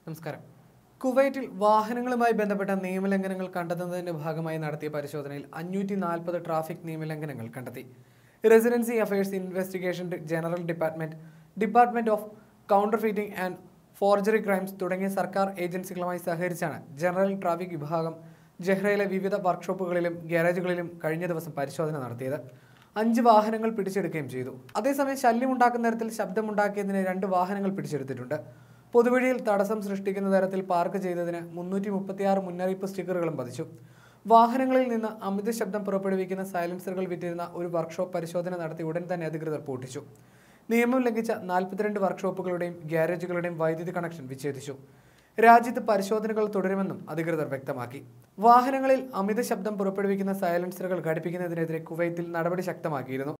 നമസ്കാരം കുവൈറ്റിൽ വാഹനങ്ങളുമായി ബന്ധപ്പെട്ട നിയമലംഘനങ്ങൾ കണ്ടെത്തുന്നതിന്റെ ഭാഗമായി നടത്തിയ പരിശോധനയിൽ അഞ്ഞൂറ്റി നാൽപ്പത് ട്രാഫിക് നിയമലംഘനങ്ങൾ കണ്ടെത്തി residency affairs investigation general department department of counterfeiting and forgery crimes തുടങ്ങിയ സർക്കാർ ഏജൻസികളുമായി സഹകരിച്ചാണ് ജനറൽ ട്രാഫിക് വിഭാഗം ജഹ്റയിലെ വിവിധ വർക്ക്ഷോപ്പുകളിലും ഗ്യാരേജുകളിലും കഴിഞ്ഞ ദിവസം പരിശോധന നടത്തിയത് അഞ്ച് വാഹനങ്ങൾ പിടിച്ചെടുക്കുകയും ചെയ്തു അതേസമയം ശല്യമുണ്ടാക്കുന്ന തരത്തിൽ ശബ്ദമുണ്ടാക്കിയതിന് രണ്ട് വാഹനങ്ങൾ പിടിച്ചെടുത്തിട്ടുണ്ട് പൊതുവഴിയിൽ തടസ്സം സൃഷ്ടിക്കുന്ന തരത്തിൽ പാർക്ക് ചെയ്തതിന് മുന്നൂറ്റി മുപ്പത്തിയാറ് മുന്നറിയിപ്പ് സ്റ്റിക്കറുകളും പതിച്ചു വാഹനങ്ങളിൽ നിന്ന് അമിത ശബ്ദം പുറപ്പെടുവിക്കുന്ന സൈലൻസറുകൾ വിറ്റിരുന്ന ഒരു വർക്ക്ഷോപ്പ് പരിശോധന നടത്തി ഉടൻ തന്നെ അധികൃതർ പൂട്ടിച്ചു നിയമം ലംഘിച്ച നാൽപ്പത്തിരണ്ട് വർക്ക്ഷോപ്പുകളുടെയും ഗ്യാരേജുകളുടെയും വൈദ്യുതി കണക്ഷൻ വിച്ഛേദിച്ചു രാജ്യത്ത് പരിശോധനകൾ തുടരുമെന്നും അധികൃതർ വ്യക്തമാക്കി വാഹനങ്ങളിൽ അമിത ശബ്ദം പുറപ്പെടുവിക്കുന്ന സൈലൻസറുകൾ ഘടിപ്പിക്കുന്നതിനെതിരെ കുവൈത്തിൽ നടപടി ശക്തമാക്കിയിരുന്നു